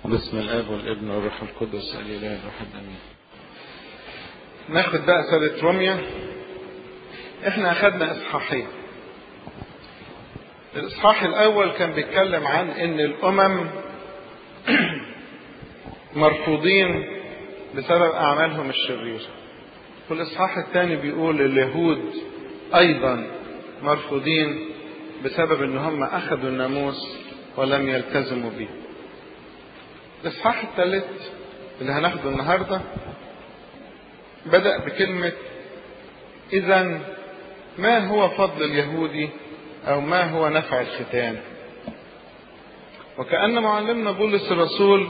بسم الاب والابن والروح القدس الاله الواحد امين ناخد بقى سورة روميا احنا اخدنا اصحاحين الاصحاح الاول كان بيتكلم عن ان الامم مرفوضين بسبب اعمالهم الشريره والاصحاح الثاني بيقول اليهود ايضا مرفوضين بسبب ان هم اخذوا الناموس ولم يلتزموا به الاصحاح الثالث اللي هناخده النهارده بدأ بكلمة إذا ما هو فضل اليهودي أو ما هو نفع الختان وكأن معلمنا بولس الرسول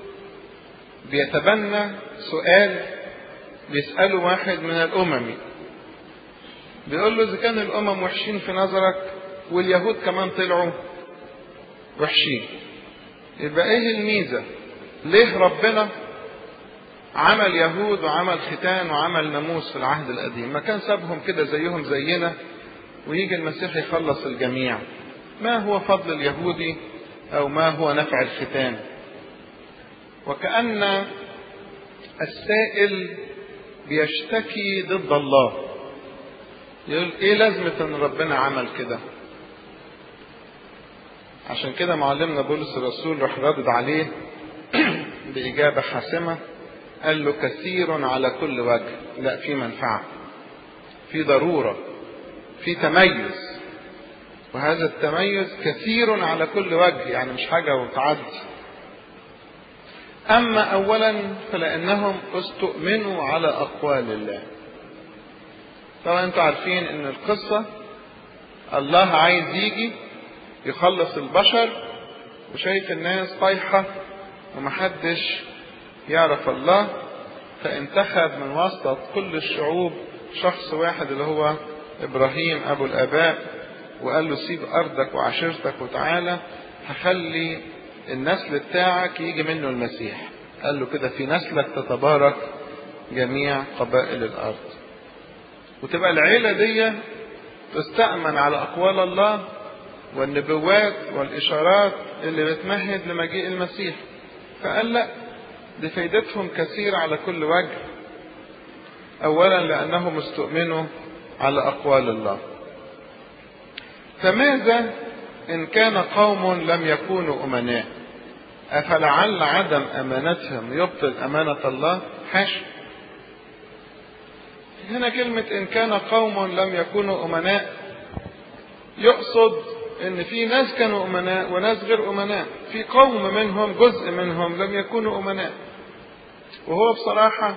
بيتبنى سؤال بيسأله واحد من الأمم بيقول له إذا كان الأمم وحشين في نظرك واليهود كمان طلعوا وحشين يبقى إيه الميزة؟ ليه ربنا عمل يهود وعمل ختان وعمل ناموس في العهد القديم ما كان سابهم كده زيهم زينا ويجي المسيح يخلص الجميع ما هو فضل اليهودي او ما هو نفع الختان وكأن السائل بيشتكي ضد الله يقول ايه لازمة ان ربنا عمل كده عشان كده معلمنا بولس الرسول راح رادد عليه بإجابة حاسمة قال له كثير على كل وجه لا في منفعة في ضرورة في تميز وهذا التميز كثير على كل وجه يعني مش حاجة وتعدي أما أولا فلأنهم استؤمنوا على أقوال الله طبعا أنتم عارفين أن القصة الله عايز يجي يخلص البشر وشايف الناس طايحة ومحدش يعرف الله فانتخب من وسط كل الشعوب شخص واحد اللي هو ابراهيم ابو الاباء وقال له سيب ارضك وعشيرتك وتعالى هخلي النسل بتاعك يجي منه المسيح قال له كده في نسلك تتبارك جميع قبائل الارض وتبقى العيله دي تستأمن على اقوال الله والنبوات والاشارات اللي بتمهد لمجيء المسيح فقال لا دي فايدتهم كثيرة على كل وجه أولا لأنهم استؤمنوا على أقوال الله فماذا إن كان قوم لم يكونوا أمناء أفلعل عدم أمانتهم يبطل أمانة الله حاشا هنا كلمة إن كان قوم لم يكونوا أمناء يقصد ان في ناس كانوا امناء وناس غير امناء في قوم منهم جزء منهم لم يكونوا امناء وهو بصراحة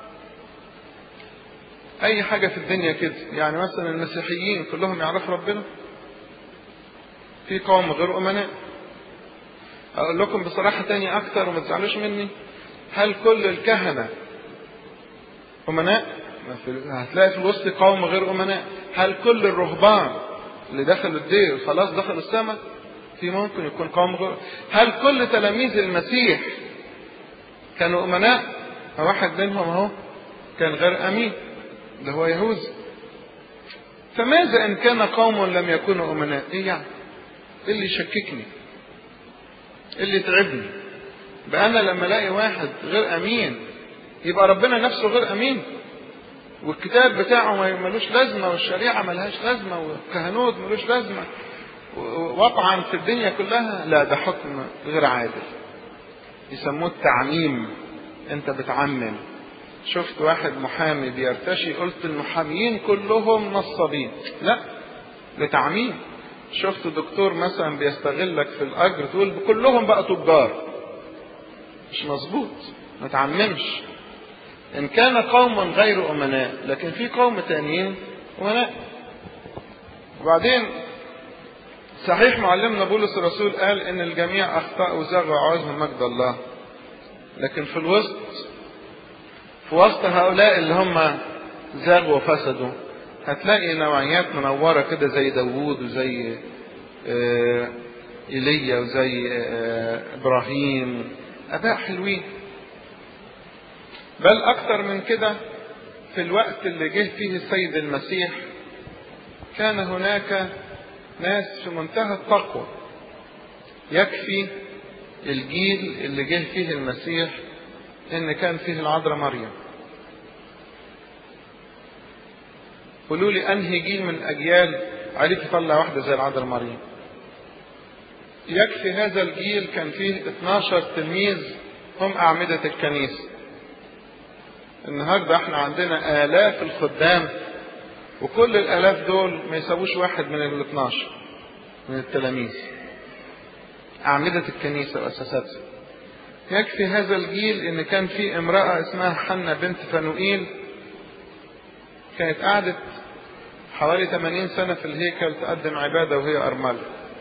اي حاجة في الدنيا كده يعني مثلا المسيحيين كلهم يعرفوا ربنا في قوم غير امناء اقول لكم بصراحة تاني اكتر وما تزعلوش مني هل كل الكهنة امناء هتلاقي في الوسط قوم غير امناء هل كل الرهبان اللي دخلوا الدير خلاص دخلوا السماء في ممكن يكون قوم غير هل كل تلاميذ المسيح كانوا امناء واحد منهم اهو كان غير امين اللي هو يهوذا فماذا ان كان قوم لم يكونوا امناء ايه يعني ايه اللي يشككني ايه اللي يتعبني بقى انا لما الاقي واحد غير امين يبقى ربنا نفسه غير امين والكتاب بتاعه ملوش لازمه والشريعه ملهاش لازمه والكهنوت ملوش لازمه وقعا في الدنيا كلها لا ده حكم غير عادل يسموه التعميم انت بتعمم شفت واحد محامي بيرتشي قلت المحاميين كلهم نصابين لا ده تعميم شفت دكتور مثلا بيستغلك في الاجر تقول كلهم بقى تجار مش مظبوط ما تعممش إن كان قوم غير أمناء لكن في قوم تانيين أمناء وبعدين صحيح معلمنا بولس الرسول قال إن الجميع أخطأوا وزاغوا وعوزهم مجد الله لكن في الوسط في وسط هؤلاء اللي هم زاغوا وفسدوا هتلاقي نوعيات منورة كده زي داوود وزي إيليا وزي إبراهيم أباء حلوين بل أكثر من كده في الوقت اللي جه فيه السيد المسيح كان هناك ناس في منتهى التقوى يكفي الجيل اللي جه فيه المسيح ان كان فيه العذراء مريم قولوا لي انهي جيل من اجيال عرف يطلع واحده زي العذراء مريم يكفي هذا الجيل كان فيه 12 تلميذ هم أعمدة الكنيسة النهاردة احنا عندنا آلاف الخدام وكل الآلاف دول ما يساووش واحد من ال 12 من التلاميذ أعمدة الكنيسة وأساساتها يكفي هذا الجيل إن كان في امرأة اسمها حنة بنت فنوئيل كانت قعدت حوالي 80 سنة في الهيكل تقدم عبادة وهي أرملة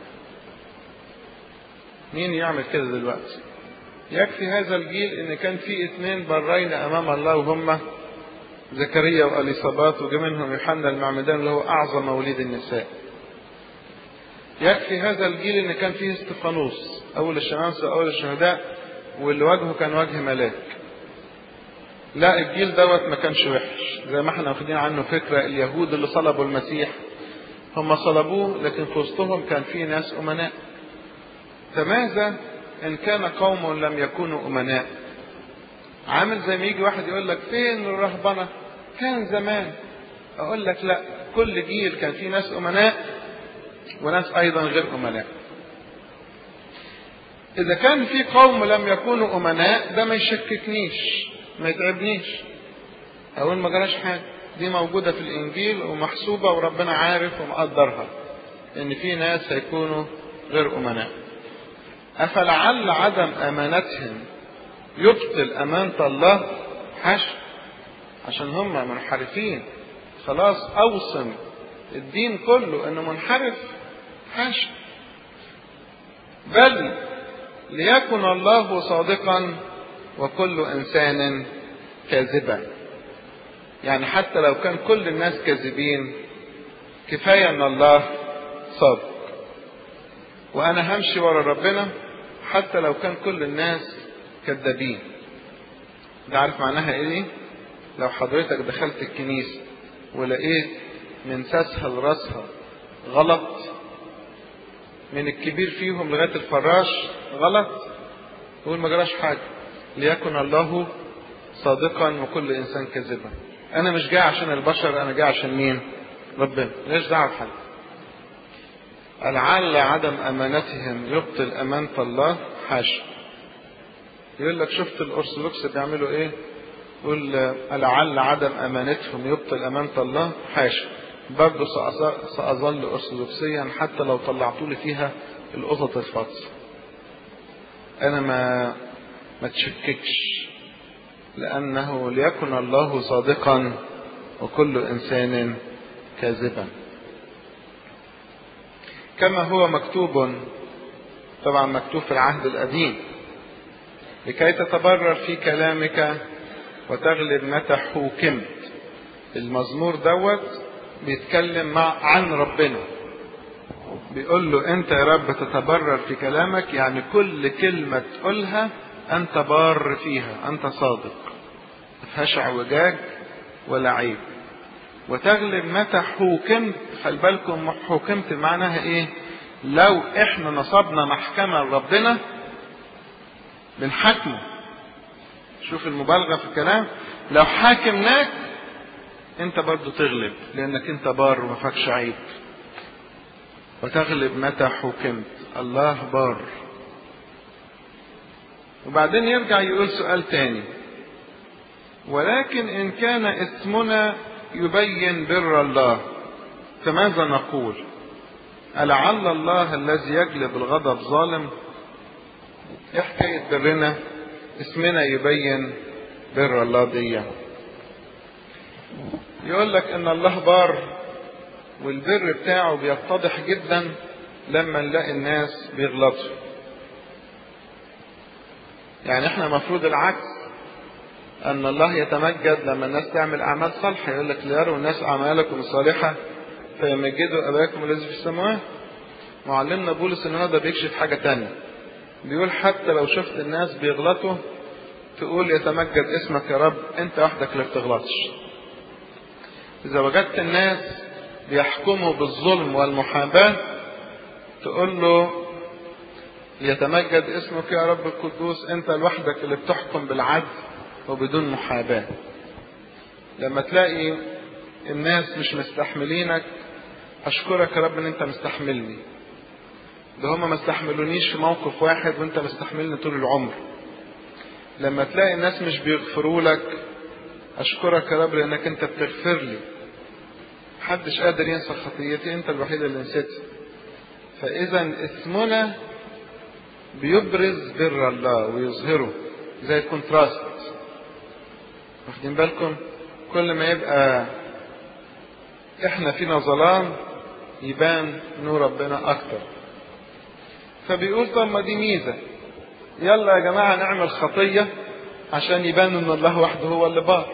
مين يعمل كده دلوقتي يكفي هذا الجيل ان كان في اثنين برين امام الله وهم زكريا واليصابات وجا منهم يوحنا المعمدان اللي هو اعظم موليد النساء يكفي هذا الجيل ان كان فيه استفانوس اول الشمامسه واول الشهداء واللي وجهه كان وجه ملاك لا الجيل دوت ما كانش وحش زي ما احنا واخدين عنه فكره اليهود اللي صلبوا المسيح هم صلبوه لكن في وسطهم كان في ناس امناء فماذا ان كان قوم لم يكونوا امناء عامل زي ما يجي واحد يقول لك فين الرهبنه كان زمان اقول لك لا كل جيل كان فيه ناس امناء وناس ايضا غير امناء اذا كان في قوم لم يكونوا امناء ده ما يشككنيش ما يتعبنيش اقول ما جراش حاجه دي موجوده في الانجيل ومحسوبه وربنا عارف ومقدرها ان في ناس هيكونوا غير امناء أفلعل عدم أمانتهم يبطل أمانة الله حش عشان هم منحرفين خلاص أوصم الدين كله إنه منحرف حش بل ليكن الله صادقا وكل إنسان كاذبا يعني حتى لو كان كل الناس كاذبين كفاية أن الله صادق وانا همشي ورا ربنا حتى لو كان كل الناس كذابين ده عارف معناها ايه لو حضرتك دخلت الكنيسة ولقيت من ساسها لراسها غلط من الكبير فيهم لغاية الفراش غلط تقول ما جراش حاجة ليكن الله صادقا وكل انسان كذبا انا مش جاي عشان البشر انا جاي عشان مين ربنا ليش دعوه بحد لعل عدم امانتهم يبطل امانه الله حاشا يقول لك شفت الارثوذكس بيعملوا ايه يقول لعل عدم امانتهم يبطل امانه الله حاشا برضه ساظل ارثوذكسيا حتى لو طلعتوا لي فيها القطط الفاطسه انا ما ما تشككش لانه ليكن الله صادقا وكل انسان كاذبا كما هو مكتوب طبعا مكتوب في العهد القديم لكي تتبرر في كلامك وتغلب متى حوكمت المزمور دوت بيتكلم مع عن ربنا بيقول له انت يا رب تتبرر في كلامك يعني كل كلمة تقولها انت بار فيها انت صادق مفيهاش اعوجاج ولا عيب وتغلب متى حوكمت خلي بالكم حوكمت معناها ايه لو احنا نصبنا محكمة لربنا بنحاكمه شوف المبالغة في الكلام لو حاكمناك انت برضو تغلب لانك انت بار وما فيكش عيب وتغلب متى حكمت الله بار وبعدين يرجع يقول سؤال تاني ولكن ان كان اسمنا يبين بر الله فماذا نقول ألعل الله الذي يجلب الغضب ظالم ايه حكاية برنا اسمنا يبين بر الله دي يقول لك ان الله بار والبر بتاعه بيتضح جدا لما نلاقي الناس بيغلطوا يعني احنا المفروض العكس ان الله يتمجد لما الناس تعمل اعمال صالحه يقول لك ليروا الناس اعمالكم الصالحه فيمجدوا اباكم الذي في السماوات معلمنا بولس النهارده بيكشف حاجه تانية بيقول حتى لو شفت الناس بيغلطوا تقول يتمجد اسمك يا رب انت وحدك اللي بتغلطش اذا وجدت الناس بيحكموا بالظلم والمحاباه تقول له يتمجد اسمك يا رب القدوس انت لوحدك اللي بتحكم بالعدل وبدون محاباة لما تلاقي الناس مش مستحملينك اشكرك يا رب ان انت مستحملني ده هما ما استحملونيش في موقف واحد وانت مستحملني طول العمر لما تلاقي الناس مش بيغفروا لك اشكرك يا رب لانك انت بتغفر لي محدش قادر ينسى خطيتي انت الوحيد اللي نسيتها فاذا اسمنا بيبرز بر الله ويظهره زي كونتراست واخدين بالكم كل ما يبقى احنا فينا ظلام يبان نور ربنا اكتر فبيقول طب ما دي ميزه يلا يا جماعه نعمل خطيه عشان يبان ان الله وحده هو اللي بار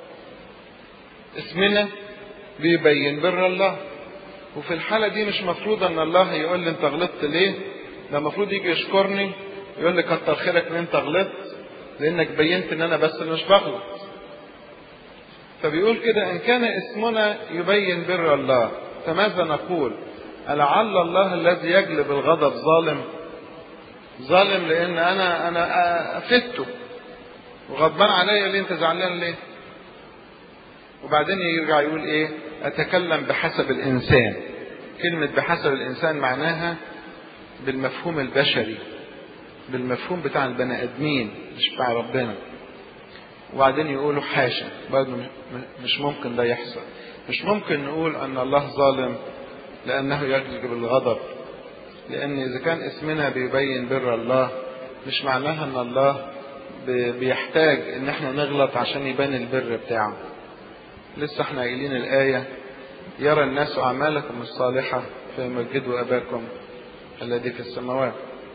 اسمنا بيبين بر الله وفي الحالة دي مش مفروض ان الله يقول لي انت غلطت ليه ده المفروض يجي يشكرني يقول لي كتر خيرك ان انت غلطت لانك بينت ان انا بس اللي مش بغلط فبيقول كده ان كان اسمنا يبين بر الله فماذا نقول ألعل الله الذي يجلب الغضب ظالم ظالم لان انا انا افدته وغضبان عليا ليه انت زعلان ليه وبعدين يرجع يقول ايه اتكلم بحسب الانسان كلمة بحسب الانسان معناها بالمفهوم البشري بالمفهوم بتاع البني ادمين مش بتاع ربنا وبعدين يقولوا حاشا برضه مش ممكن ده يحصل مش ممكن نقول ان الله ظالم لانه يجلب الغضب لان اذا كان اسمنا بيبين بر الله مش معناها ان الله بيحتاج ان احنا نغلط عشان يبان البر بتاعه لسه احنا قايلين الآية يرى الناس أعمالكم الصالحة فيمجدوا أباكم الذي في السماوات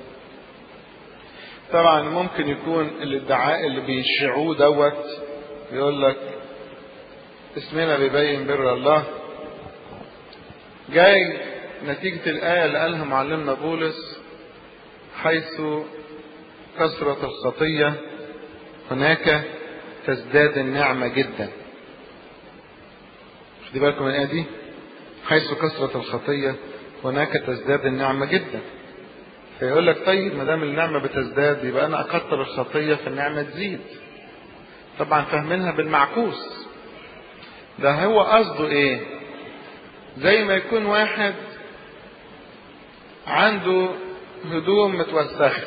طبعا ممكن يكون الادعاء اللي بيشيعوه دوت يقول لك اسمنا بيبين بر الله جاي نتيجة الآية اللي قالها معلمنا بولس حيث كثرة الخطية هناك تزداد النعمة جدا خدي بالكم من الآية دي حيث كثرة الخطية هناك تزداد النعمة جدا فيقول لك طيب ما دام النعمة بتزداد يبقى أنا أكثر الخطية فالنعمة تزيد طبعا فاهمينها بالمعكوس ده هو قصده إيه زي ما يكون واحد عنده هدوم متوسخة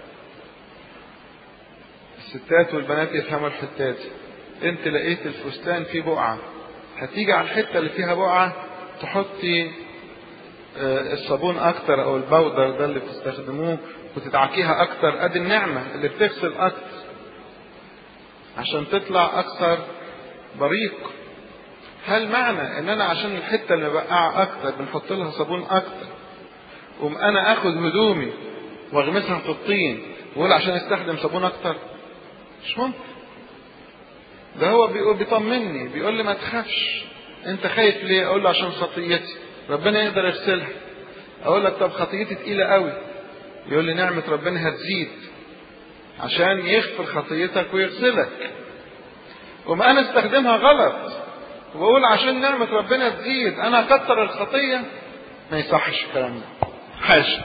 الستات والبنات يفهموا الحتات انت لقيت الفستان فيه بقعة هتيجي على الحتة اللي فيها بقعة تحطي الصابون اكتر او البودر ده اللي بتستخدموه وتدعكيها اكتر ادي النعمة اللي بتغسل اكتر عشان تطلع اكثر بريق هل معنى ان انا عشان الحتة اللي بقعة اكتر بنحط لها صابون اكتر قوم انا اخد هدومي واغمسها في الطين واقول عشان استخدم صابون اكتر مش ممكن ده هو بيقول بيطمني بيقول لي ما تخافش انت خايف ليه اقول له عشان خطيتي ربنا يقدر يغسلها اقول لك طب خطيتي تقيله قوي يقول لي نعمه ربنا هتزيد عشان يغفر خطيتك ويغسلك وما انا استخدمها غلط واقول عشان نعمه ربنا تزيد انا اكتر الخطيه ما يصحش الكلام ده حاشا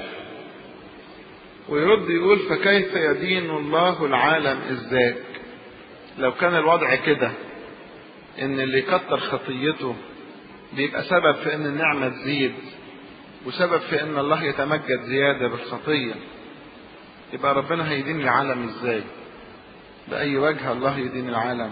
ويرد يقول فكيف يدين الله العالم ازاك لو كان الوضع كده ان اللي يكتر خطيته بيبقى سبب في ان النعمة تزيد وسبب في ان الله يتمجد زيادة بالخطية يبقى ربنا هيدين العالم ازاي بأي وجه الله يدين العالم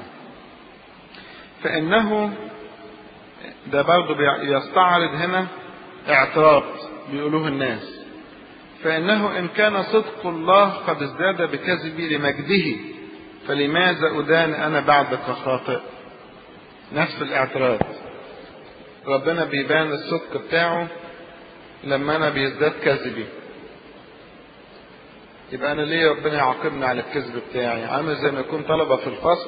فإنه ده برضه يستعرض هنا اعتراض بيقولوه الناس فإنه إن كان صدق الله قد ازداد بكذبي لمجده فلماذا أدان أنا بعدك خاطئ نفس الاعتراض ربنا بيبان الصدق بتاعه لما أنا بيزداد كذبي يبقى أنا ليه ربنا يعاقبني على الكذب بتاعي عامل زي ما يكون طلبة في الفصل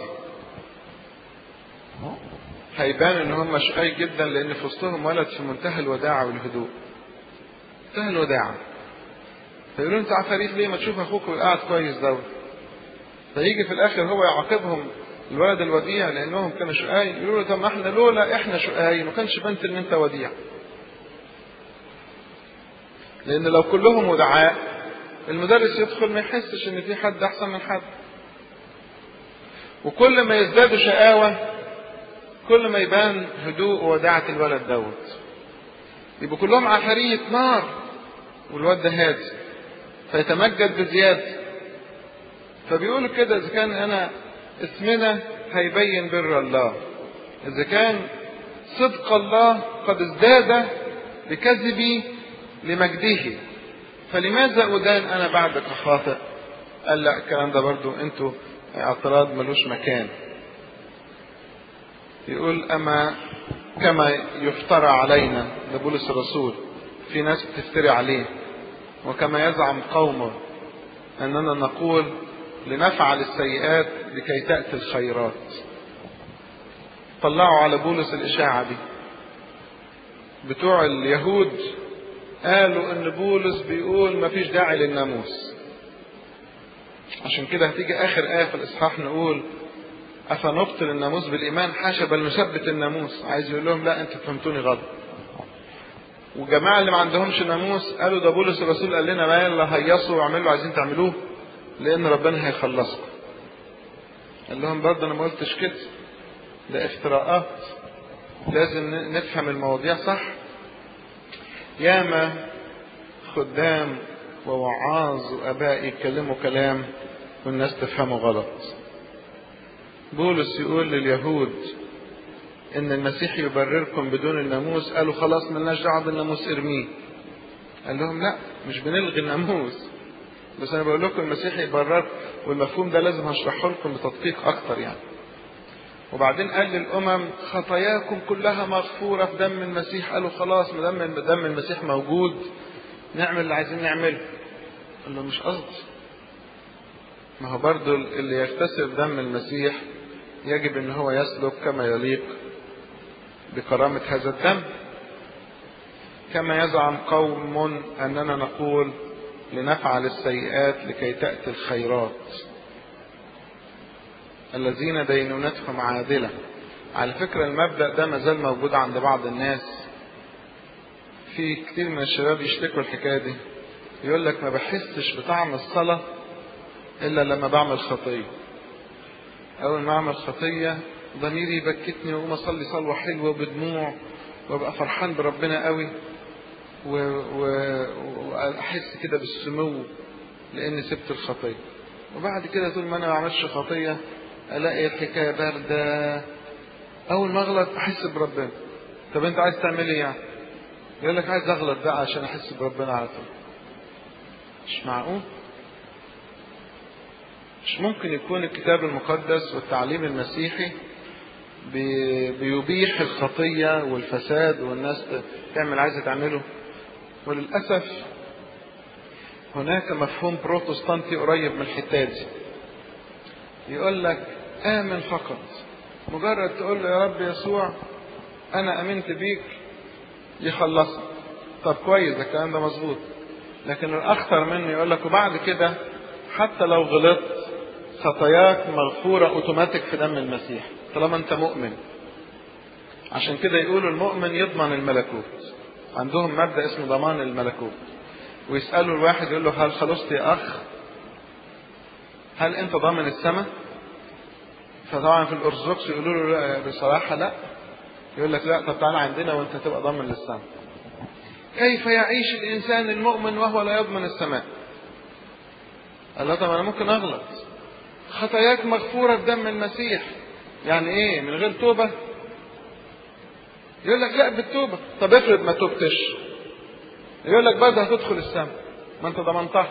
هيبان ان هم شقي جدا لان في وسطهم ولد في منتهى الوداعة والهدوء منتهى الوداعة فيقولوا انت عفاريت ليه ما تشوف اخوك قاعد كويس دوت فيجي في الاخر هو يعاقبهم الولد الوديع لانهم كانوا شقاي يقولوا له طب ما احنا لولا احنا شقاي ما كانش بنت ان انت وديع لان لو كلهم ودعاء المدرس يدخل ما يحسش ان في حد احسن من حد وكل ما يزدادوا شقاوة كل ما يبان هدوء ووداعة الولد دوت يبقوا كلهم عفاريت نار والواد ده هادي فيتمجد بزيادة فبيقولوا كده إذا كان أنا اسمنا هيبين بر الله إذا كان صدق الله قد ازداد بكذبي لمجده فلماذا أدان أنا بعدك خاطئ قال لا الكلام ده برضو انتوا اعتراض ملوش مكان يقول أما كما يفترى علينا لبولس الرسول في ناس بتفتري عليه وكما يزعم قومه أننا نقول لنفعل السيئات لكي تأتي الخيرات طلعوا على بولس الإشاعة دي بتوع اليهود قالوا ان بولس بيقول مفيش داعي للناموس عشان كده هتيجي اخر ايه في الاصحاح نقول افنبطل الناموس بالايمان حاشا بل نثبت الناموس عايز يقول لهم لا انتوا فهمتوني غلط والجماعه اللي ما عندهمش ناموس قالوا ده بولس الرسول قال لنا ما يلا هيصوا واعملوا اللي عايزين تعملوه لان ربنا هيخلصكم قال لهم برضه انا ما قلتش كده ده افتراءات لازم نفهم المواضيع صح ياما خدام ووعاظ واباء يتكلموا كلام والناس تفهمه غلط بولس يقول لليهود ان المسيح يبرركم بدون الناموس قالوا خلاص ملناش دعوه بالناموس ارميه قال لهم لا مش بنلغي الناموس بس انا بقول لكم المسيح يبرر والمفهوم ده لازم هشرحه لكم بتدقيق اكتر يعني وبعدين قال للامم خطاياكم كلها مغفوره في دم المسيح قالوا خلاص ما دام دم المسيح موجود نعمل اللي عايزين نعمله قال له مش قصدي ما هو برضه اللي يغتسل دم المسيح يجب ان هو يسلك كما يليق بكرامة هذا الدم كما يزعم قوم اننا نقول لنفعل السيئات لكي تأتي الخيرات الذين دينونتهم عادلة على فكرة المبدأ ده مازال موجود عند بعض الناس في كتير من الشباب يشتكوا الحكاية دي يقول لك ما بحسش بطعم الصلاة إلا لما بعمل خطية أول ما أعمل خطية ضميري يبكتني وأقوم أصلي صلوة حلوة بدموع وأبقى فرحان بربنا قوي وأحس كده بالسمو لأني سبت الخطية وبعد كده طول ما أنا ما بعملش خطية الاقي الحكايه بارده اول ما اغلط احس بربنا طب انت عايز تعمل ايه يعني يقول لك عايز اغلط بقى عشان احس بربنا على طول مش معقول مش ممكن يكون الكتاب المقدس والتعليم المسيحي بيبيح الخطية والفساد والناس تعمل عايزة تعمله وللأسف هناك مفهوم بروتستانتي قريب من الحتة دي يقول لك آمن فقط مجرد تقول له يا رب يسوع أنا آمنت بيك يخلصك طب كويس الكلام ده مظبوط لكن الأخطر منه يقول لك وبعد كده حتى لو غلطت خطاياك مغفورة أوتوماتيك في دم المسيح طالما أنت مؤمن عشان كده يقولوا المؤمن يضمن الملكوت عندهم مبدأ اسمه ضمان الملكوت ويسألوا الواحد يقول له هل خلصت يا أخ هل أنت ضامن السماء فطبعا في الأرثوذكس يقولوا له بصراحة لا يقول لك لا طب تعالى عندنا وأنت تبقى ضامن للسماء كيف يعيش الإنسان المؤمن وهو لا يضمن السماء قال له طب أنا ممكن أغلط خطاياك مغفورة بدم المسيح يعني إيه من غير توبة يقول لك لا بالتوبة طب افرض ما توبتش يقول لك برضه هتدخل السماء ما انت ضمنتها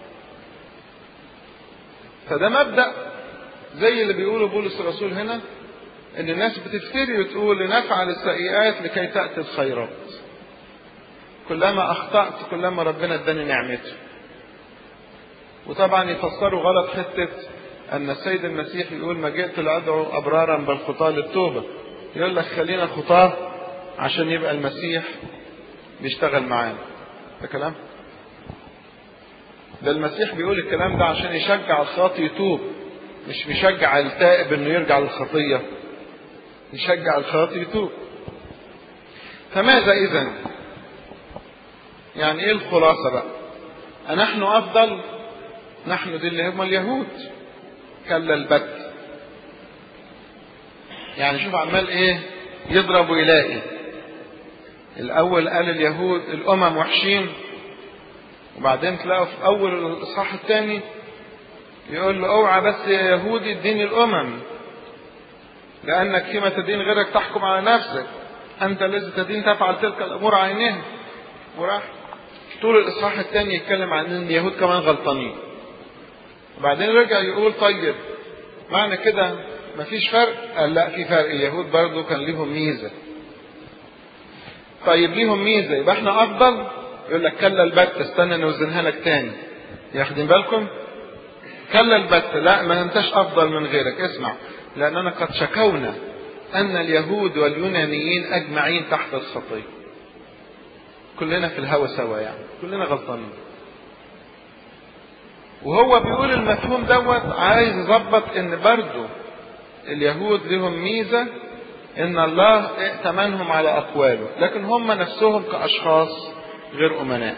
فده مبدأ زي اللي بيقوله بولس الرسول هنا ان الناس بتفتري وتقول لنفعل السيئات لكي تأتي الخيرات كلما اخطأت كلما ربنا اداني نعمته وطبعا يفسروا غلط حتة ان السيد المسيح يقول ما جئت لادعو ابرارا بل خطاه للتوبة يقول لك خلينا خطاه عشان يبقى المسيح بيشتغل معانا ده كلام ده المسيح بيقول الكلام ده عشان يشجع الخاطي يتوب مش بيشجع التائب انه يرجع للخطية يشجع الخاطي يتوب فماذا اذا يعني ايه الخلاصة بقى أنحن أفضل نحن دي اللي هم اليهود كلا البت يعني شوف عمال ايه يضرب ويلاقي الاول قال اليهود الامم وحشين وبعدين تلاقوا في اول الاصحاح الثاني يقول له اوعى بس يا يهودي اديني الامم لانك فيما تدين غيرك تحكم على نفسك انت الذي تدين تفعل تلك الامور عينها وراح طول الاصحاح الثاني يتكلم عن ان اليهود كمان غلطانين وبعدين رجع يقول طيب معنى كده مفيش فرق قال لا في فرق اليهود برضو كان ليهم ميزة طيب ليهم ميزة يبقى احنا افضل يقول لك كلا البت استنى نوزنها لك تاني ياخدين بالكم كلا البت لا ما انتش افضل من غيرك اسمع لاننا قد شكونا ان اليهود واليونانيين اجمعين تحت الخطيه كلنا في الهوى سوا يعني كلنا غلطانين وهو بيقول المفهوم دوت عايز يظبط ان برضه اليهود لهم ميزة ان الله ائتمنهم على اقواله لكن هم نفسهم كاشخاص غير امناء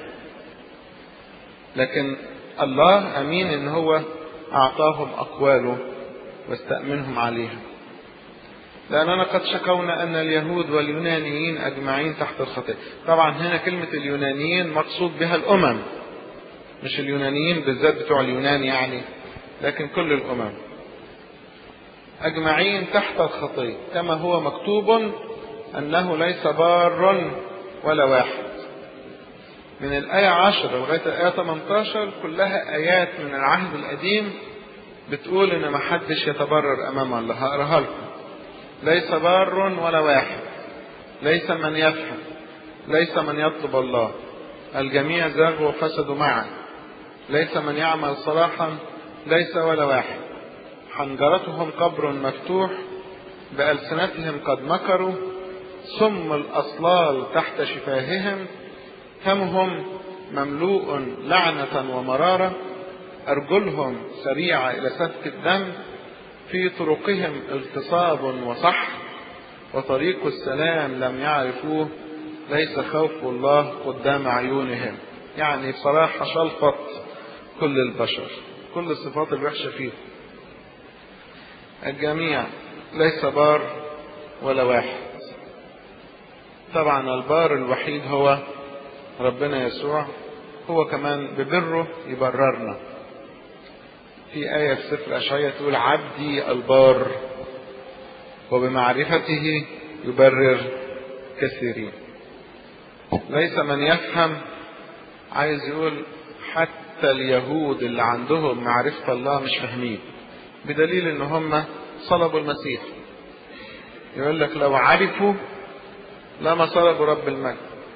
لكن الله امين ان هو اعطاهم اقواله واستأمنهم عليها لأننا قد شكونا أن اليهود واليونانيين أجمعين تحت الخطيئة طبعا هنا كلمة اليونانيين مقصود بها الأمم مش اليونانيين بالذات بتوع اليونان يعني لكن كل الأمم أجمعين تحت الخطية كما هو مكتوب أنه ليس بار ولا واحد من الآية 10 لغاية الآية 18 كلها آيات من العهد القديم بتقول إن ما حدش يتبرر أمام الله هقراها لكم ليس بار ولا واحد ليس من يفهم ليس من يطلب الله الجميع زاغوا وفسدوا معا ليس من يعمل صلاحا ليس ولا واحد حنجرتهم قبر مفتوح بألسنتهم قد مكروا سم الأصلال تحت شفاههم فمهم مملوء لعنة ومرارة أرجلهم سريعة إلى سفك الدم في طرقهم اغتصاب وصح وطريق السلام لم يعرفوه ليس خوف الله قدام عيونهم يعني بصراحة شلفط كل البشر كل الصفات الوحشة فيه الجميع ليس بار ولا واحد طبعا البار الوحيد هو ربنا يسوع هو كمان ببره يبررنا في آية في سفر أشعية تقول عبدي البار وبمعرفته يبرر كثيرين ليس من يفهم عايز يقول حتى اليهود اللي عندهم معرفة الله مش فاهمين بدليل ان هم صلبوا المسيح يقول لك لو عرفوا لما صلبوا رب المجد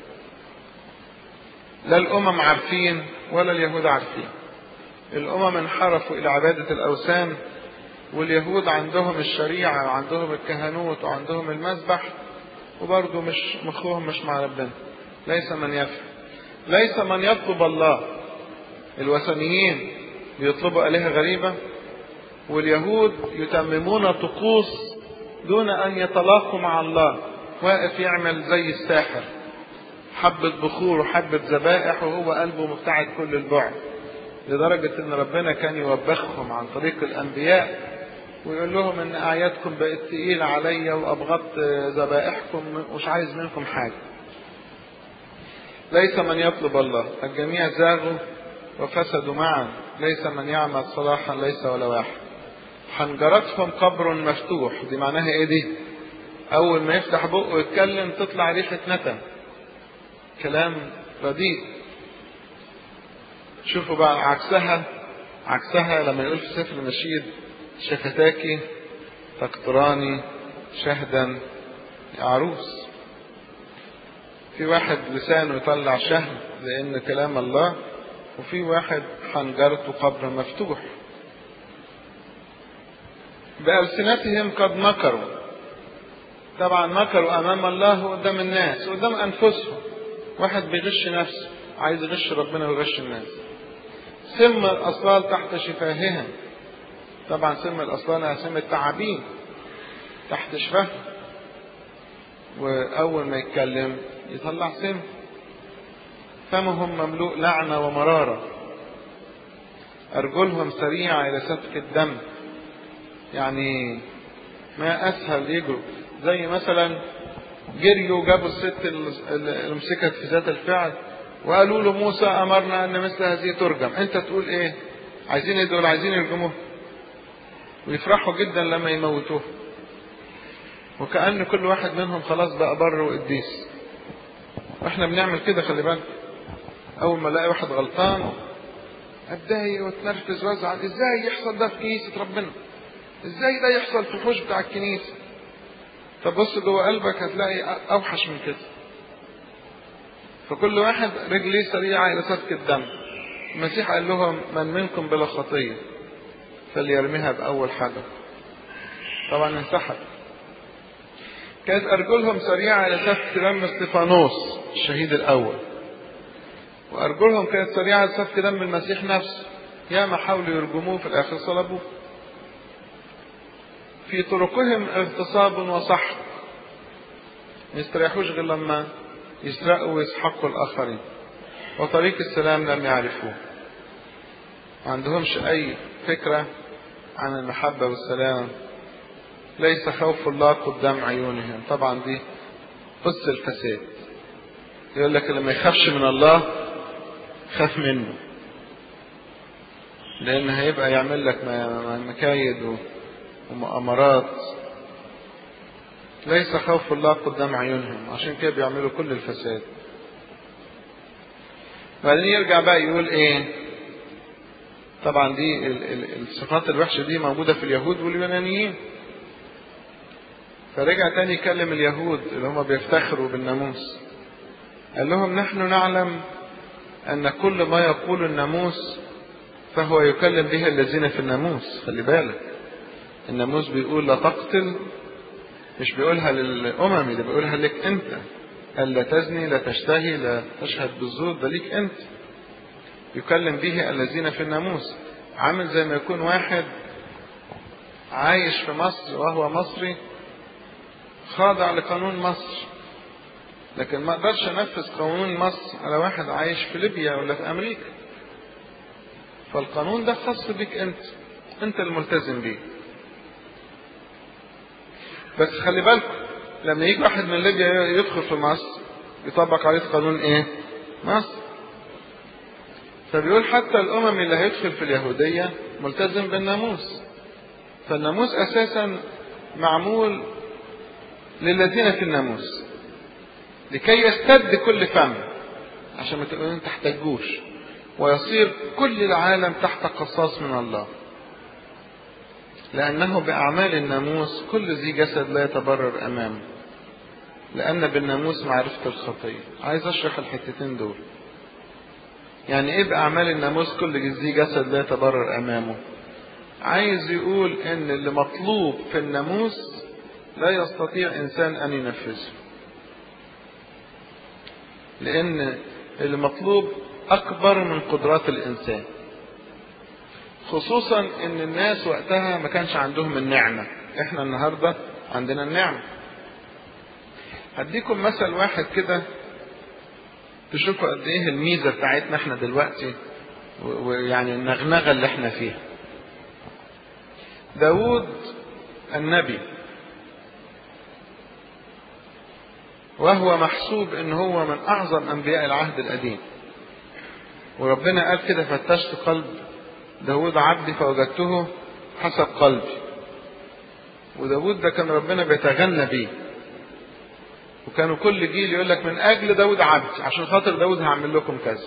لا الامم عارفين ولا اليهود عارفين الامم انحرفوا الى عبادة الاوثان واليهود عندهم الشريعة وعندهم الكهنوت وعندهم المذبح وبرضه مش مخهم مش مع ربنا ليس من يفهم ليس من يطلب الله الوثنيين بيطلبوا آلهة غريبة واليهود يتممون طقوس دون أن يتلاقوا مع الله واقف يعمل زي الساحر حبة بخور وحبة ذبائح وهو قلبه مبتعد كل البعد لدرجة ان ربنا كان يوبخهم عن طريق الانبياء ويقول لهم ان اعيادكم بقت تقيلة عليا وابغضت ذبائحكم مش عايز منكم حاجة ليس من يطلب الله الجميع زاغوا وفسدوا معا ليس من يعمل صلاحا ليس ولا واحد حنجرتهم قبر مفتوح دي معناها ايه دي اول ما يفتح بقه ويتكلم تطلع ريحة نتن كلام رديء شوفوا بقى عكسها عكسها لما يقول في سفر النشيد شفتاك تقطراني شهدا يا عروس في واحد لسانه يطلع شهد لان كلام الله وفي واحد حنجرته قبر مفتوح بألسنتهم قد مكروا طبعا مكروا أمام الله وقدام الناس وقدام أنفسهم واحد بيغش نفسه عايز يغش ربنا ويغش الناس سم الأصلال تحت شفاههم طبعا سم الأصلال سم التعابين تحت شفاه وأول ما يتكلم يطلع سم فمهم مملوء لعنة ومرارة أرجلهم سريعة إلى سفك الدم يعني ما أسهل يجروا زي مثلا جريوا جابوا الست اللي مسكت في ذات الفعل وقالوا له موسى أمرنا أن مثل هذه ترجم أنت تقول إيه عايزين إيه دول عايزين يرجموه ويفرحوا جدا لما يموتوه وكأن كل واحد منهم خلاص بقى بر وقديس واحنا بنعمل كده خلي بالك اول ما الاقي واحد غلطان اتضايق واتنرفز وازعل ازاي يحصل ده في كنيسه ربنا ازاي ده يحصل في الحوش بتاع الكنيسه طب بص جوه قلبك هتلاقي اوحش من كده فكل واحد رجليه سريعه الى سفك الدم المسيح قال لهم من منكم بلا خطيه فليرميها باول حجر طبعا انسحب كانت أرجلهم سريعة إلى سفك دم استفانوس الشهيد الأول وأرجلهم كانت سريعة إلى سفك دم المسيح نفسه ياما حاولوا يرجموه في الآخر صلبوه في طرقهم اغتصاب وسحق ما يستريحوش غير لما يسرقوا ويسحقوا الآخرين وطريق السلام لم يعرفوه ما عندهمش أي فكرة عن المحبة والسلام ليس خوف الله قدام عيونهم طبعا دي قدس الفساد يقول لك اللي ما يخافش من الله خاف منه لان هيبقى يعمل لك مكايد ومؤامرات ليس خوف الله قدام عيونهم عشان كده بيعملوا كل الفساد بعدين يرجع بقى يقول ايه طبعا دي الصفات الوحشه دي موجوده في اليهود واليونانيين فرجع تاني يكلم اليهود اللي هم بيفتخروا بالناموس قال لهم نحن نعلم أن كل ما يقول الناموس فهو يكلم به الذين في الناموس خلي بالك الناموس بيقول لا تقتل مش بيقولها للأمم ده بيقولها لك أنت قال لا تزني لا تشتهي لا تشهد بالزور ده ليك أنت يكلم به الذين في الناموس عامل زي ما يكون واحد عايش في مصر وهو مصري خاضع لقانون مصر لكن ما اقدرش انفذ قانون مصر على واحد عايش في ليبيا ولا في امريكا فالقانون ده خاص بيك انت انت الملتزم بيه بس خلي بالكم لما يجي واحد من ليبيا يدخل في مصر يطبق عليه قانون ايه مصر فبيقول حتى الامم اللي هيدخل في اليهوديه ملتزم بالناموس فالناموس اساسا معمول للذين في الناموس لكي يستد كل فم عشان ما تحتاجوش ويصير كل العالم تحت قصاص من الله لأنه بأعمال الناموس كل ذي جسد لا يتبرر أمامه لأن بالناموس معرفة الخطية عايز أشرح الحتتين دول يعني إيه بأعمال الناموس كل ذي جسد لا يتبرر أمامه عايز يقول إن اللي مطلوب في الناموس لا يستطيع إنسان أن ينفذه لأن المطلوب أكبر من قدرات الإنسان خصوصا ان الناس وقتها ما كانش عندهم النعمة احنا النهاردة عندنا النعمة هديكم مثل واحد كده تشوفوا قد ايه الميزة بتاعتنا احنا دلوقتي ويعني النغنغة اللي احنا فيها داود النبي وهو محسوب ان هو من اعظم انبياء العهد القديم وربنا قال كده فتشت قلب داود عبدي فوجدته حسب قلبي وداود ده كان ربنا بيتغنى بيه وكانوا كل جيل يقول لك من اجل داود عبدي عشان خاطر داود هعمل لكم كذا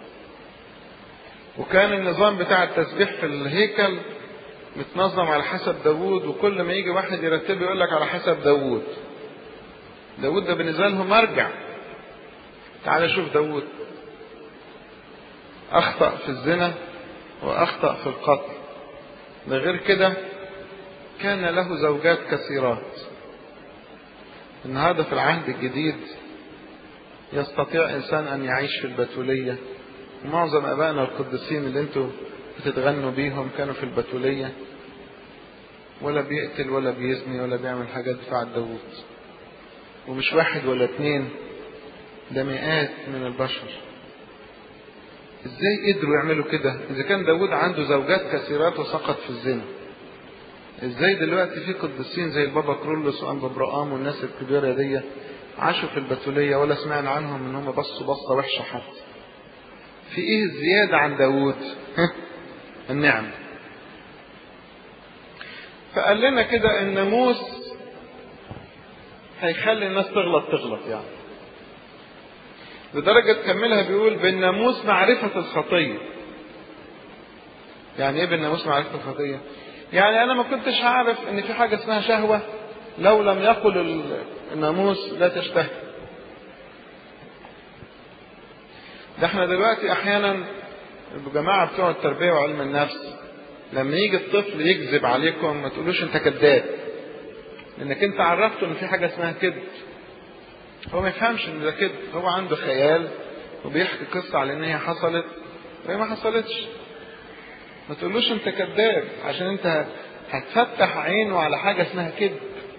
وكان النظام بتاع التسبيح في الهيكل متنظم على حسب داود وكل ما يجي واحد يرتب يقول لك على حسب داود داود ده بالنسبه لهم مرجع تعال شوف داود اخطا في الزنا واخطا في القتل ده غير كده كان له زوجات كثيرات النهارده في العهد الجديد يستطيع انسان ان يعيش في البتوليه ومعظم ابائنا القديسين اللي انتوا بتتغنوا بيهم كانوا في البتوليه ولا بيقتل ولا بيزني ولا بيعمل حاجات بتاع داوود ومش واحد ولا اتنين ده مئات من البشر ازاي قدروا يعملوا كده اذا كان داود عنده زوجات كثيرات وسقط في الزنا ازاي دلوقتي في قديسين زي البابا كرولوس وانبا برقام والناس الكبيره دي عاشوا في البتوليه ولا سمعنا عنهم ان هم بصوا بصه وحشه حتى في ايه الزياده عن داود النعم فقال لنا كده الناموس هيخلي الناس تغلط تغلط يعني لدرجة كملها بيقول بالناموس معرفة الخطية يعني ايه بالناموس معرفة الخطية يعني انا ما كنتش عارف ان في حاجة اسمها شهوة لو لم يقل الناموس لا تشتهي ده احنا دلوقتي احيانا الجماعة بتوع التربية وعلم النفس لما يجي الطفل يكذب عليكم ما تقولوش انت كذاب لانك انت عرفته ان في حاجة اسمها كذب هو ما يفهمش ان ده كذب هو عنده خيال وبيحكي قصة على ان هي حصلت وهي ما حصلتش ما تقولوش انت كذاب عشان انت هتفتح عينه على حاجة اسمها كذب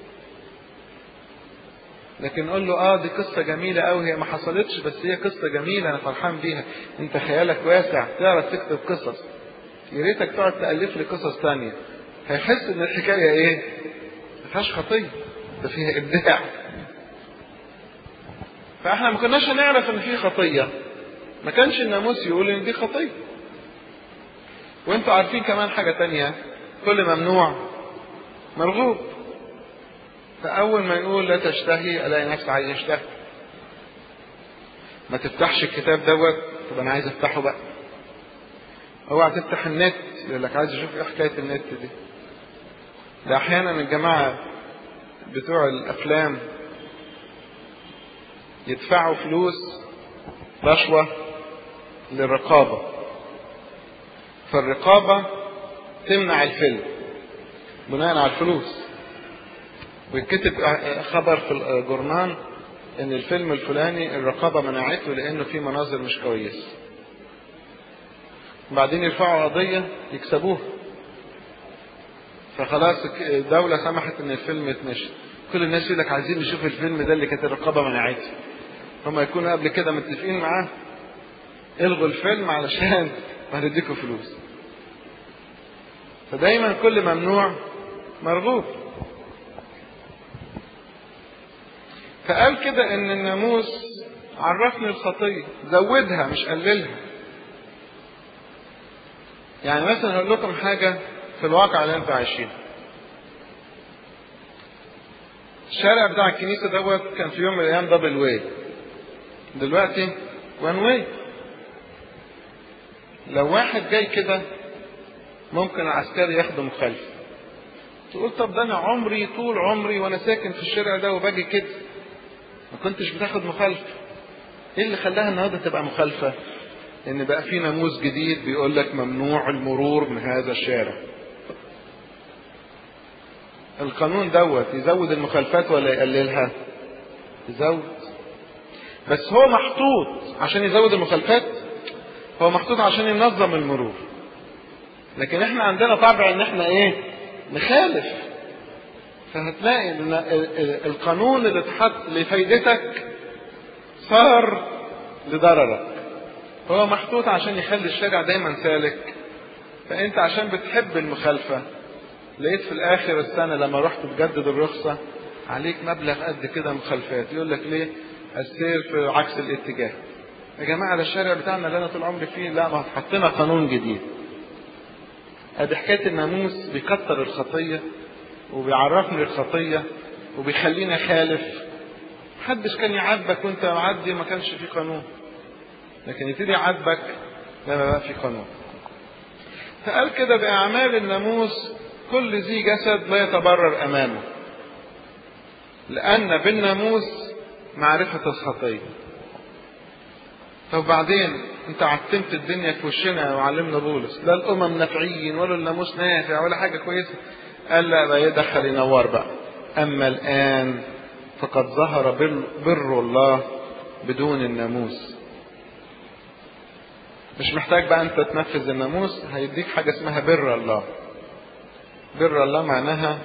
لكن قول له اه دي قصة جميلة قوي هي ما حصلتش بس هي قصة جميلة انا فرحان بيها انت خيالك واسع تعرف تكتب قصص يا ريتك تقعد تألف لي قصص تانية هيحس ان الحكاية ايه ما فيهاش خطية ده فيها ابداع فاحنا ما كناش نعرف ان في خطية ما كانش الناموس يقول ان دي خطية وانتوا عارفين كمان حاجة تانية كل ممنوع مرغوب فأول ما يقول لا تشتهي ألاقي نفسي عايز أشتهي ما تفتحش الكتاب دوت طب أنا عايز أفتحه بقى اوعى تفتح النت يقول لك عايز أشوف إيه حكاية النت دي ده أحيانا الجماعة بتوع الأفلام يدفعوا فلوس رشوة للرقابة فالرقابة تمنع الفيلم بناء على الفلوس ويتكتب خبر في الجورنال ان الفيلم الفلاني الرقابه منعته لانه فيه مناظر مش كويسه وبعدين يرفعوا قضيه يكسبوها فخلاص الدولة سمحت ان الفيلم يتنشر كل الناس يقول لك عايزين نشوف الفيلم ده اللي كانت الرقابة منعته هم يكونوا قبل كده متفقين معاه الغوا الفيلم علشان هنديكوا فلوس فدايما كل ممنوع مرغوب فقال كده ان الناموس عرفني الخطيه زودها مش قللها يعني مثلا هقول لكم حاجه في الواقع اللي انتوا عايشينه الشارع بتاع الكنيسه دوت كان في يوم من الايام دبل واي دلوقتي وان واي لو واحد جاي كده ممكن العسكري ياخده مخالفه تقول طب ده انا عمري طول عمري وانا ساكن في الشارع ده وباجي كده ما كنتش بتاخد مخالفة ايه اللي خلاها النهارده تبقى مخالفة ان بقى في ناموس جديد بيقول لك ممنوع المرور من هذا الشارع القانون دوت يزود المخالفات ولا يقللها يزود بس هو محطوط عشان يزود المخالفات هو محطوط عشان ينظم المرور لكن احنا عندنا طبع ان احنا ايه نخالف فهتلاقي ان القانون اللي اتحط لفايدتك صار لضررك هو محطوط عشان يخلي الشارع دايما سالك فانت عشان بتحب المخالفة لقيت في الاخر السنة لما رحت تجدد الرخصة عليك مبلغ قد كده مخالفات يقول لك ليه السير في عكس الاتجاه يا جماعة ده الشارع بتاعنا اللي انا طول عمري فيه لا ما حطينا قانون جديد ادي حكاية الناموس بيكتر الخطية وبيعرفني الخطية وبيخليني خالف محدش كان يعاتبك وانت معدي ما كانش في قانون لكن يبتدي يعاتبك لما بقى في قانون فقال كده بأعمال الناموس كل ذي جسد لا يتبرر أمامه لأن بالناموس معرفة الخطية طب بعدين انت عتمت الدنيا في وشنا وعلمنا بولس لا الامم نافعين ولا الناموس نافع ولا حاجه كويسه قال لا بقى يدخل ينور بقى اما الان فقد ظهر بر, بر الله بدون الناموس مش محتاج بقى انت تنفذ الناموس هيديك حاجه اسمها بر الله بر الله معناها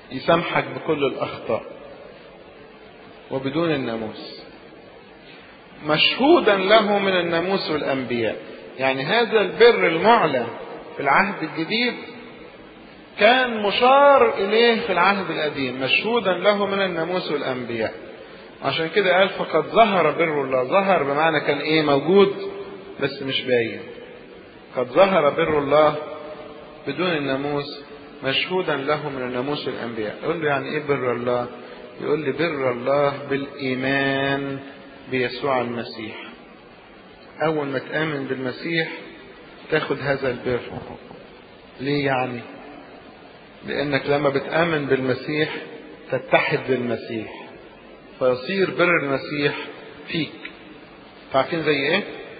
يسامحك بكل الاخطاء وبدون الناموس مشهودا له من الناموس والأنبياء يعني هذا البر المعلن في العهد الجديد كان مشار إليه في العهد القديم مشهودا له من الناموس والأنبياء عشان كده قال فقد ظهر بر الله ظهر بمعنى كان ايه موجود بس مش باين قد ظهر بر الله بدون الناموس مشهودا له من الناموس والانبياء يقول له يعني ايه بر الله يقول لي بر الله بالايمان بيسوع المسيح اول ما تامن بالمسيح تاخد هذا البر ليه يعني لانك لما بتامن بالمسيح تتحد بالمسيح فيصير بر المسيح فيك عارفين زي ايه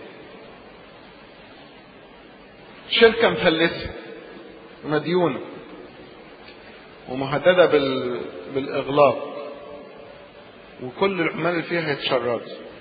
شركة مفلسة ومديونة ومهددة بال... بالإغلاق وكل العمال اللي فيها هيتشردوا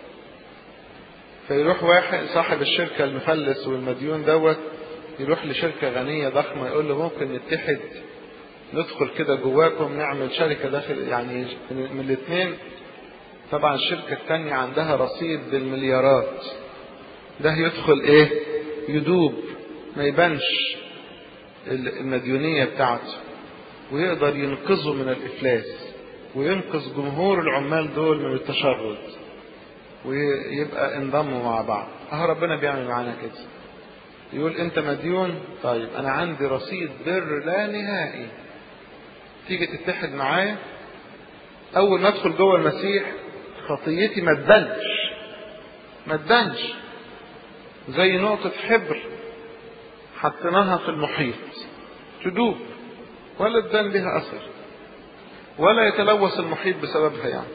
فيروح واحد صاحب الشركة المفلس والمديون دوت يروح لشركة غنية ضخمة يقول له ممكن نتحد ندخل كده جواكم نعمل شركة داخل يعني من الاثنين طبعا الشركة الثانية عندها رصيد بالمليارات ده يدخل ايه يدوب ما يبانش المديونية بتاعته ويقدر ينقذه من الإفلاس وينقذ جمهور العمال دول من التشرد ويبقى انضموا مع بعض اهو ربنا بيعمل معانا كده يقول انت مديون طيب انا عندي رصيد بر لا نهائي تيجي تتحد معايا اول ما ادخل جوه المسيح خطيتي ما تبانش ما تبانش زي نقطة حبر حطيناها في المحيط تدوب ولا تبان لها أثر ولا يتلوث المحيط بسببها يعني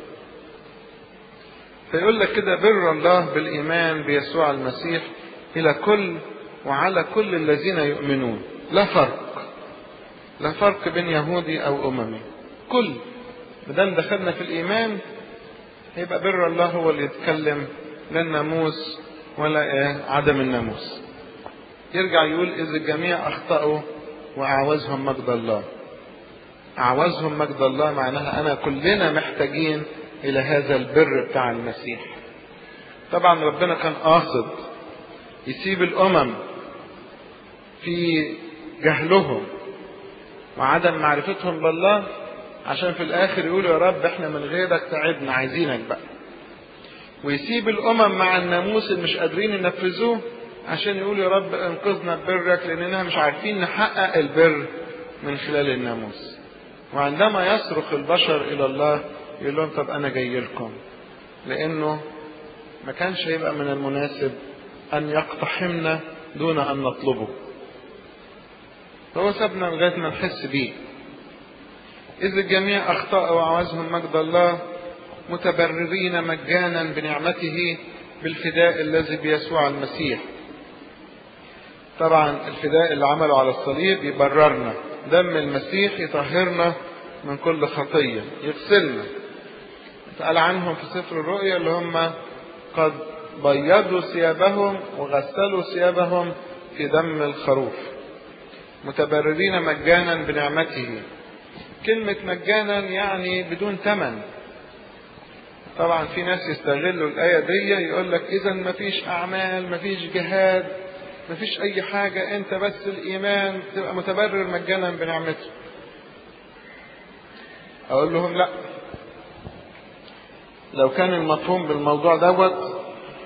فيقول لك كده بر الله بالإيمان بيسوع المسيح إلى كل وعلى كل الذين يؤمنون لا فرق لا فرق بين يهودي أو أممي كل مدام دخلنا في الإيمان هيبقى بر الله هو اللي يتكلم لا الناموس ولا إيه عدم الناموس يرجع يقول إذ الجميع أخطأوا وأعوزهم مجد الله أعوزهم مجد الله معناها أنا كلنا محتاجين إلى هذا البر بتاع المسيح طبعا ربنا كان قاصد يسيب الأمم في جهلهم وعدم معرفتهم بالله عشان في الآخر يقولوا يا رب احنا من غيرك تعبنا عايزينك بقى ويسيب الأمم مع الناموس اللي مش قادرين ينفذوه عشان يقولوا يا رب انقذنا ببرك لأننا مش عارفين نحقق البر من خلال الناموس وعندما يصرخ البشر إلى الله يقول لهم طب أنا جاي لكم لأنه ما كانش هيبقى من المناسب أن يقتحمنا دون أن نطلبه هو سابنا لغاية ما نحس بيه إذ الجميع أخطأ وعوزهم مجد الله متبررين مجانا بنعمته بالفداء الذي بيسوع المسيح طبعا الفداء اللي عمله على الصليب يبررنا دم المسيح يطهرنا من كل خطية يغسلنا قال عنهم في سفر الرؤيا اللي هم قد بيضوا ثيابهم وغسلوا ثيابهم في دم الخروف متبررين مجانا بنعمته كلمة مجانا يعني بدون ثمن طبعا في ناس يستغلوا الآية دي يقول لك إذا مفيش أعمال مفيش جهاد مفيش أي حاجة أنت بس الإيمان تبقى متبرر مجانا بنعمته أقول لهم لا لو كان المفهوم بالموضوع دوت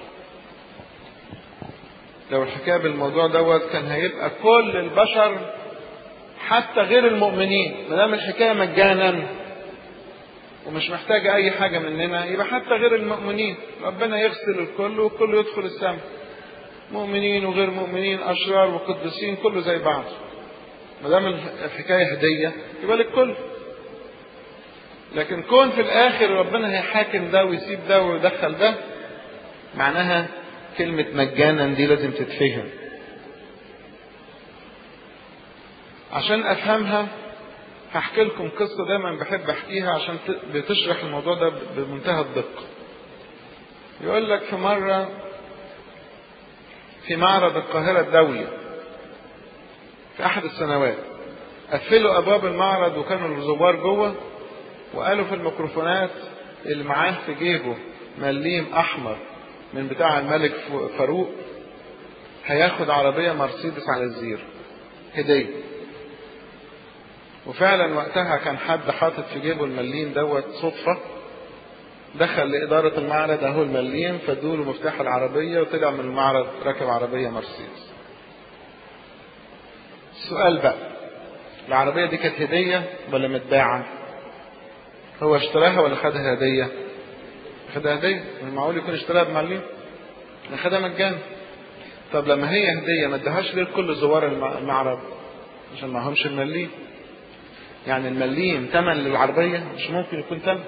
لو الحكاية بالموضوع دوت كان هيبقى كل البشر حتى غير المؤمنين ما دام الحكاية مجانا ومش محتاجة أي حاجة مننا يبقى حتى غير المؤمنين ربنا يغسل الكل والكل يدخل السماء مؤمنين وغير مؤمنين أشرار وقدسين كله زي بعض ما دام الحكاية هدية يبقى للكل لكن كون في الآخر ربنا هيحاكم ده ويسيب ده ويدخل ده معناها كلمة مجانا دي لازم تتفهم عشان أفهمها هحكي لكم قصة دايما بحب أحكيها عشان بتشرح الموضوع ده بمنتهى الدقة يقول لك في مرة في معرض القاهرة الدولي في أحد السنوات قفلوا أبواب المعرض وكانوا الزوار جوه وقالوا في الميكروفونات اللي معاه في جيبه مليم أحمر من بتاع الملك فاروق هياخد عربية مرسيدس على الزير هدية وفعلا وقتها كان حد حاطط في جيبه المليم دوت صدفة دخل لإدارة المعرض أهو المليم فادوا له مفتاح العربية وطلع من المعرض راكب عربية مرسيدس السؤال بقى العربية دي كانت هدية ولا متباعة؟ هو اشتراها ولا خدها هدية؟ خدها هدية، معقول يكون اشتراها بمليم؟ خدها مجانا. طب لما هي هدية ما ادهاش ليه لكل زوار المعرض؟ عشان معهمش المليم. يعني المليم تمن للعربية مش ممكن يكون تمن.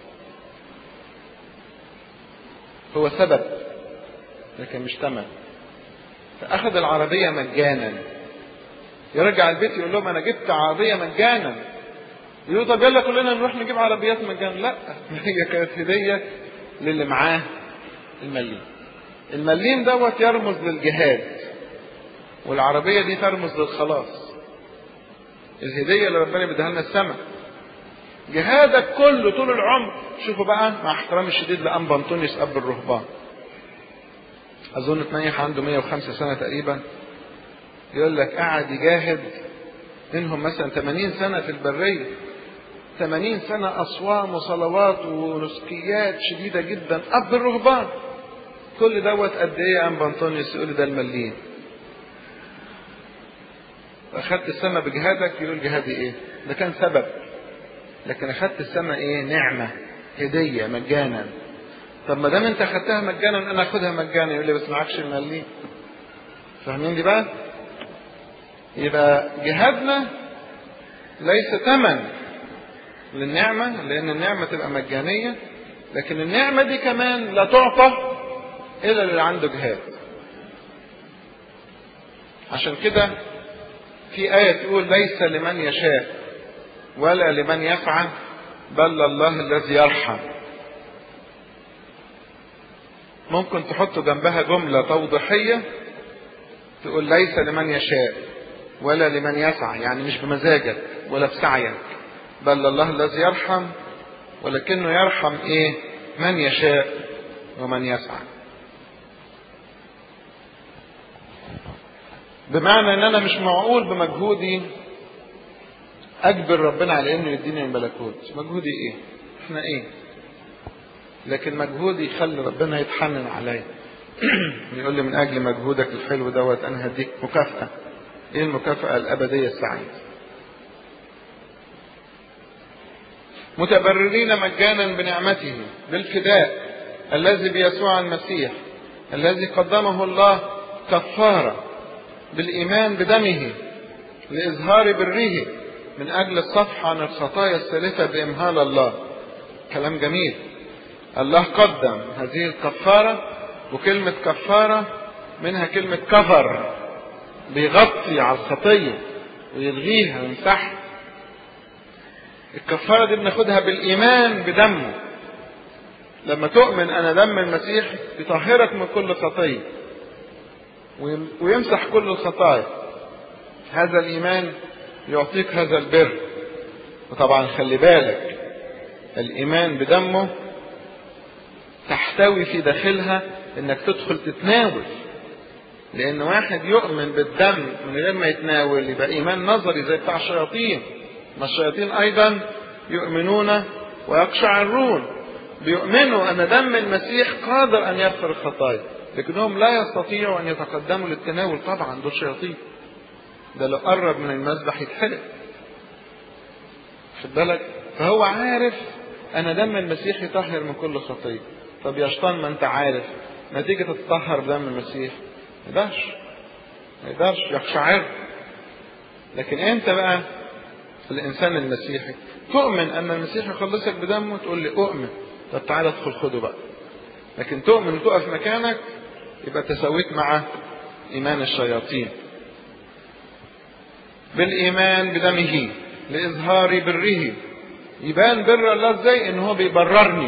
هو سبب لكن مش تمن. فأخذ العربية مجانا يرجع البيت يقول لهم انا جبت عربيه مجانا يقولوا طب يلا كلنا نروح نجيب عربيات مجانا لا هي كانت هديه للي معاه المليم المليم دوت يرمز للجهاد والعربيه دي ترمز للخلاص الهديه اللي ربنا بيديها لنا السماء جهادك كله طول العمر شوفوا بقى مع احترامي الشديد لأنبا أنطونيوس أب الرهبان أظن تنيح عنده 105 سنة تقريبا يقول لك قعد يجاهد منهم مثلا 80 سنة في البرية 80 سنة أصوام وصلوات ونسكيات شديدة جدا أب الرهبان كل دوت قد إيه يا أنبا أنطونيوس يقول ده المليين أخدت السماء بجهادك يقول جهادي إيه ده كان سبب لكن أخدت السماء إيه نعمة هدية مجانا طب ما دام أنت أخدتها مجانا أنا أخدها مجانا يقول لي بس معكش المليين فاهمين دي بقى؟ يبقى جهادنا ليس ثمن للنعمة لأن النعمة تبقى مجانية لكن النعمة دي كمان لا تعطى إلا اللي عنده جهاد عشان كده في آية تقول ليس لمن يشاء ولا لمن يسعى بل الله الذي يرحم ممكن تحطوا جنبها جملة توضيحية تقول ليس لمن يشاء ولا لمن يسعى يعني مش بمزاجك ولا بسعيك بل الله الذي يرحم ولكنه يرحم ايه من يشاء ومن يسعى بمعنى ان انا مش معقول بمجهودي اجبر ربنا على انه يديني الملكوت مجهودي ايه احنا ايه لكن مجهودي يخلي ربنا يتحنن عليا يقول لي من اجل مجهودك الحلو دوت انا هديك مكافاه ايه المكافاه الابديه السعيده متبررين مجانا بنعمته بالفداء الذي بيسوع المسيح الذي قدمه الله كفاره بالايمان بدمه لاظهار بره من اجل الصفح عن الخطايا السالفه بامهال الله كلام جميل الله قدم هذه الكفاره وكلمه كفاره منها كلمه كفر بيغطي على الخطيه ويلغيها ويمسحها الكفاره دي بناخدها بالايمان بدمه لما تؤمن ان دم المسيح يطهرك من كل خطيه ويمسح كل الخطايا هذا الايمان يعطيك هذا البر وطبعا خلي بالك الايمان بدمه تحتوي في داخلها انك تدخل تتناول لان واحد يؤمن بالدم من غير ما يتناول يبقى ايمان نظري زي بتاع الشياطين ما الشياطين ايضا يؤمنون ويقشعرون بيؤمنوا ان دم المسيح قادر ان يغفر الخطايا لكنهم لا يستطيعوا ان يتقدموا للتناول طبعا دول شياطين ده لو قرب من المذبح يتحرق خد بالك فهو عارف ان دم المسيح يطهر من كل خطيه طب يا شيطان ما انت عارف ما تيجي تتطهر بدم المسيح ما يقدرش ما يقدرش يقشعر لكن انت بقى الانسان المسيحي تؤمن ان المسيح يخلصك بدمه تقول لي اؤمن طب تعالى ادخل خده بقى لكن تؤمن وتقف مكانك يبقى تساويت مع ايمان الشياطين بالايمان بدمه لاظهار بره يبان بر الله ازاي ان هو بيبررني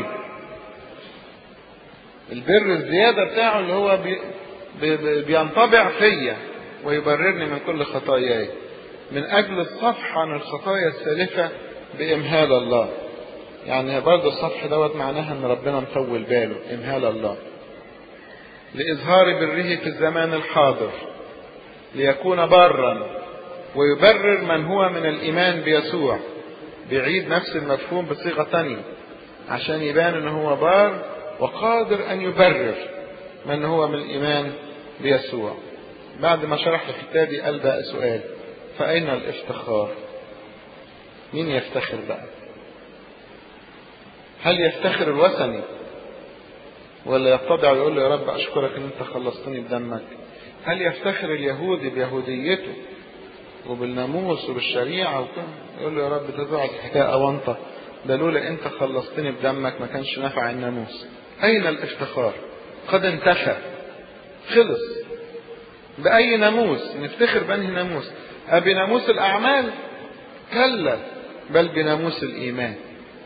البر الزياده بتاعه اللي هو بي بي بينطبع فيا ويبررني من كل خطاياي من اجل الصفح عن الخطايا السالفه بامهال الله يعني برضه الصفح دوت معناها ان ربنا مطول باله امهال الله لإظهار بره في الزمان الحاضر ليكون برا ويبرر من هو من الإيمان بيسوع بيعيد نفس المفهوم بصيغة تانية عشان يبان ان هو بار وقادر ان يبرر من هو من الإيمان بيسوع بعد ما شرح الحكاية دي قال بقى سؤال فأين الافتخار مين يفتخر بقى هل يفتخر الوثني ولا يتضع ويقول له يا رب أشكرك أن أنت خلصتني بدمك هل يفتخر اليهودي بيهوديته وبالناموس وبالشريعة وكده يقول له يا رب ده تقعد الحكاية أونطة ده لولا أنت خلصتني بدمك ما كانش نفع الناموس أين الافتخار قد انتفى خلص بأي ناموس نفتخر بأنهي ناموس أبي ناموس الأعمال كلا بل بناموس الإيمان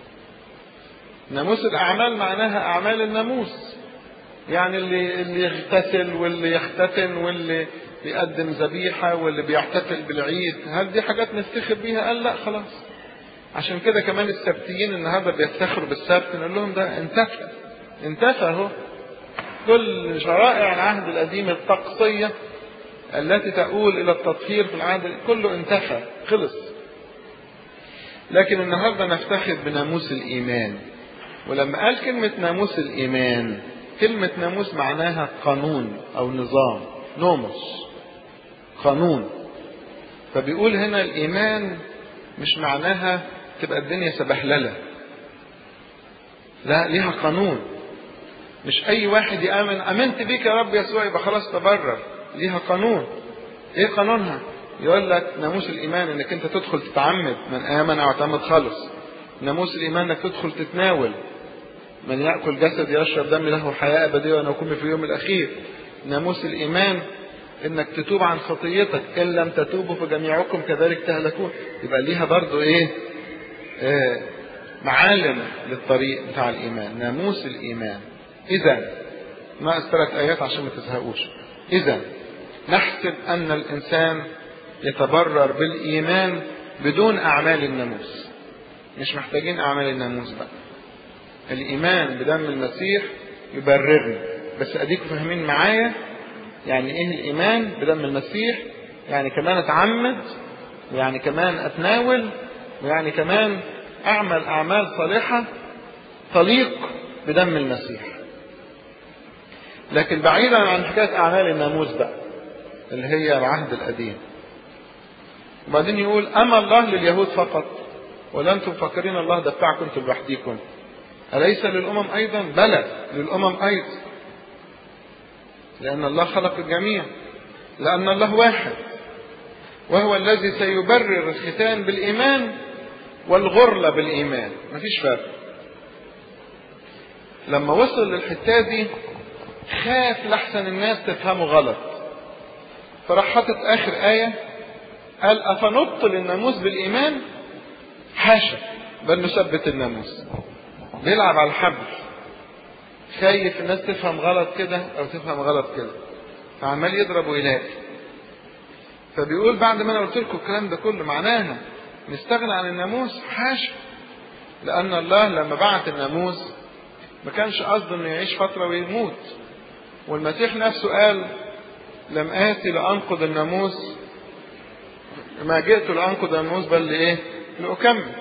ناموس الأعمال معناها أعمال الناموس يعني اللي اللي يغتسل واللي يختتن واللي بيقدم ذبيحة واللي بيحتفل بالعيد هل دي حاجات نفتخر بيها؟ قال لا خلاص عشان كده كمان السبتيين النهارده بيفتخروا بالسبت نقول لهم ده انتفى انتفى اهو كل شرائع العهد القديم الطقسية التي تؤول إلى التطهير في العهد كله انتفى خلص لكن النهارده نفتخر بناموس الإيمان ولما قال كلمة ناموس الإيمان كلمة ناموس معناها قانون أو نظام نوموس قانون فبيقول هنا الإيمان مش معناها تبقى الدنيا سبهللة لا ليها قانون مش أي واحد يآمن آمنت بيك يا رب يسوع يبقى خلاص تبرر ليها قانون إيه قانونها؟ يقول لك ناموس الإيمان إنك أنت تدخل تتعمد من آمن أو اعتمد خالص ناموس الإيمان إنك تدخل تتناول من يأكل جسد يشرب دم له حياة أبدية وأنا أكون في اليوم الأخير ناموس الإيمان إنك تتوب عن خطيتك إن لم تتوبوا فجميعكم كذلك تهلكون يبقى ليها برضو إيه آه معالم للطريق بتاع الإيمان ناموس الإيمان إذا ناقص ثلاث آيات عشان ما تزهقوش إذا نحسب أن الإنسان يتبرر بالإيمان بدون أعمال الناموس مش محتاجين أعمال الناموس بقى الإيمان بدم المسيح يبررني بس أديكم فاهمين معايا يعني إيه الإيمان بدم المسيح يعني كمان أتعمد ويعني كمان أتناول ويعني كمان أعمل أعمال صالحة تليق بدم المسيح لكن بعيدا عن حكاية أعمال الناموس بقى اللي هي العهد القديم وبعدين يقول أما الله لليهود فقط ولا أنتم فاكرين الله ده بتاعكم أنتم لوحديكم أليس للأمم أيضا بلى للأمم أيضا لأن الله خلق الجميع لأن الله واحد وهو الذي سيبرر الختان بالإيمان والغرلة بالإيمان مفيش فرق لما وصل للحتة دي خاف لحسن الناس تفهمه غلط فراح حاطط آخر آية قال أفنبطل الناموس بالإيمان حاشا بل نثبت الناموس بيلعب على الحبل خايف الناس تفهم غلط كده او تفهم غلط كده فعمال يضرب ويلاقي فبيقول بعد ما انا قلت لكم الكلام ده كله معناها نستغنى عن الناموس حاشا لان الله لما بعت الناموس ما كانش قصده انه يعيش فتره ويموت والمسيح نفسه قال لم آتي لأنقض الناموس ما جئت لأنقض الناموس بل لإيه؟ لأكمل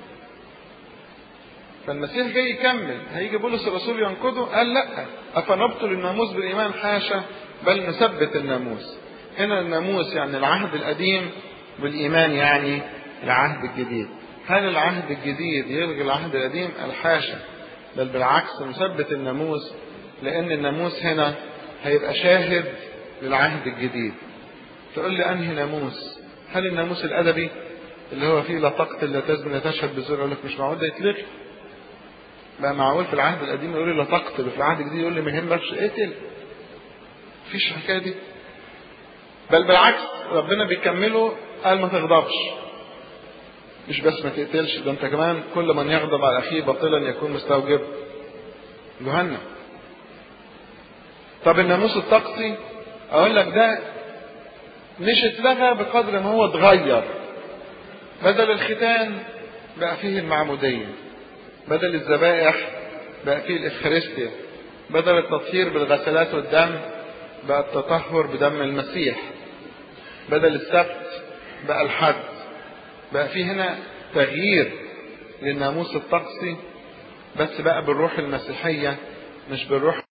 فالمسيح جاي يكمل هيجي بولس الرسول ينقضه قال لا افنبطل الناموس بالايمان حاشا بل نثبت الناموس هنا الناموس يعني العهد القديم والايمان يعني العهد الجديد هل العهد الجديد يلغي العهد القديم الحاشا بل بالعكس نثبت الناموس لان الناموس هنا هيبقى شاهد للعهد الجديد تقول لي انهي ناموس هل الناموس الادبي اللي هو فيه لا تقتل لا تزن لا تشهد بالزور يقول لك مش معقول ده يتلغي بقى معقول في العهد القديم يقول لي لا تقتل وفي العهد الجديد يقول لي ما يهمكش اقتل مفيش الحكايه دي بل بالعكس ربنا بيكمله قال ما تغضبش مش بس ما تقتلش ده انت كمان كل من يغضب على اخيه باطلا يكون مستوجب جهنم طب الناموس الطقسي اقول لك ده مش اتلغى بقدر ما هو اتغير بدل الختان بقى فيه المعموديه بدل الذبائح بقى فيه الإفخارستيا بدل التطهير بالغسلات والدم بقى التطهر بدم المسيح بدل السبت بقى الحد بقى في هنا تغيير للناموس الطقسي بس بقى بالروح المسيحية مش بالروح